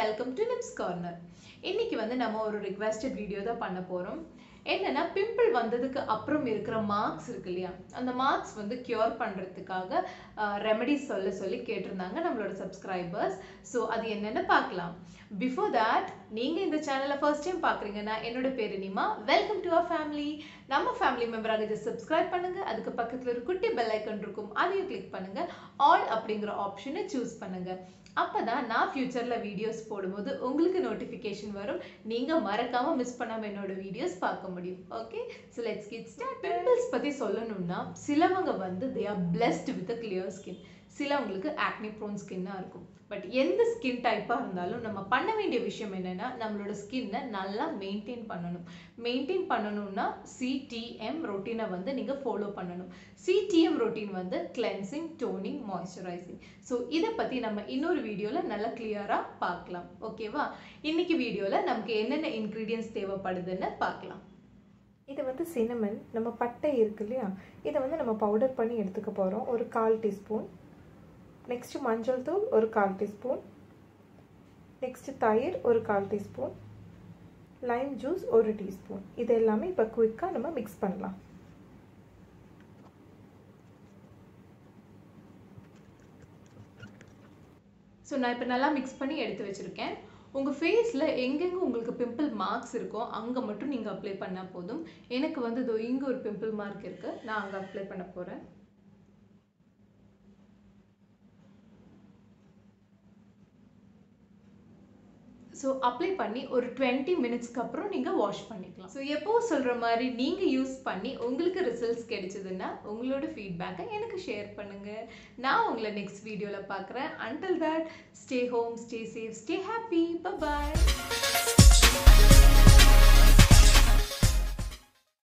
welcome to Niépce corner இன்னைக்கு வந்து நம்ம ஒரு ரிக்வெஸ்டட் வீடியோ தான் பண்ண போகிறோம் என்னன்னா பிம்பிள் வந்ததுக்கு அப்புறம் இருக்கிற மார்க்ஸ் இருக்கு இல்லையா அந்த மார்க்ஸ் வந்து கியூர் பண்ணுறதுக்காக ரெமெடிஸ் சொல்ல சொல்லி கேட்டிருந்தாங்க நம்மளோட சப்ஸ்கிரைபர்ஸ் ஸோ அது என்னென்னு பார்க்கலாம் பிஃபோர் தட் நீங்கள் இந்த சேனலை ஃபர்ஸ்ட் டைம் பார்க்குறீங்கன்னா என்னோட பேர் Nima welcome to our family நம்ம ஃபேமிலி மெம்பராக இதை சப்ஸ்கிரைப் பண்ணுங்க அதுக்கு பக்கத்தில் ஒரு குட்டி பெல் ஐக்கன் இருக்கும் அதையும் கிளிக் பண்ணுங்க ஆல் அப்படிங்கிற ஆப்ஷனை சூஸ் பண்ணுங்க அப்பதான் நான் ஃபியூச்சர்ல வீடியோஸ் போடும்போது உங்களுக்கு நோட்டிஃபிகேஷன் வரும் நீங்க மறக்காம மிஸ் பண்ணாம என்னோட வீடியோஸ் பார்க்க முடியும் okay so let's get start pimples பத்தி சொல்லணும்னா சிலவங்க வந்து they are blessed with clear skin சிலவங்களுக்கு ஆக்னி ப்ரோன் ஸ்கின்னாக இருக்கும் பட் எந்த ஸ்கின் டைப்பாக இருந்தாலும் நம்ம பண்ண வேண்டிய விஷயம் என்னென்னா நம்மளோட ஸ்கின்னை நல்லா மெயின்டைன் பண்ணணும் மெயின்டைன் பண்ணணும்னா சிடிஎம் ரொட்டீனை வந்து நீங்கள் ஃபாலோ பண்ணணும் சிடிஎம் ரொட்டீன் வந்து கிளென்சிங் டோனிங் மாய்ஸ்சரைசிங் ஸோ இதை பற்றி நம்ம இன்னொரு வீடியோவில் நல்லா கிளியராக பார்க்கலாம் ஓகேவா இன்னைக்கு வீடியோவில் நமக்கு என்னென்ன இன்க்ரீடியன்ஸ் தேவைப்படுதுன்னு பார்க்கலாம் இது வந்து சினமன் நம்ம பட்டை இருக்கு இல்லையா இதை வந்து நம்ம பவுடர் பண்ணி எடுத்துக்க போகிறோம் ஒரு கால் டீஸ்பூன் நெக்ஸ்ட்டு மஞ்சள் தூள் ஒரு கால் டீஸ்பூன் நெக்ஸ்ட்டு தயிர் ஒரு கால் டீஸ்பூன் லைம் ஜூஸ் ஒரு டீஸ்பூன் இது எல்லாமே இப்போ குயிக்காக நம்ம மிக்ஸ் பண்ணலாம் ஸோ நான் இப்போ நல்லா மிக்ஸ் பண்ணி எடுத்து வச்சுருக்கேன் உங்கள் ஃபேஸில் எங்கெங்கே உங்களுக்கு பிம்பிள் மார்க்ஸ் இருக்கோ அங்கே மட்டும் நீங்கள் அப்ளை பண்ணால் போதும் எனக்கு வந்து இதோ இங்கே ஒரு பிம்பிள் மார்க் இருக்குது நான் அங்கே அப்ளை பண்ண போகிறேன் ஸோ அப்ளை பண்ணி ஒரு டுவெண்ட்டி மினிட்ஸ்க்கு அப்புறம் நீங்கள் வாஷ் பண்ணிக்கலாம் ஸோ எப்போ சொல்கிற மாதிரி நீங்கள் யூஸ் பண்ணி உங்களுக்கு ரிசல்ட்ஸ் கிடைச்சதுன்னா உங்களோட ஃபீட்பேக்கை எனக்கு ஷேர் பண்ணுங்கள் நான் உங்களை நெக்ஸ்ட் வீடியோவில் பார்க்குறேன் until that stay home stay safe stay happy bye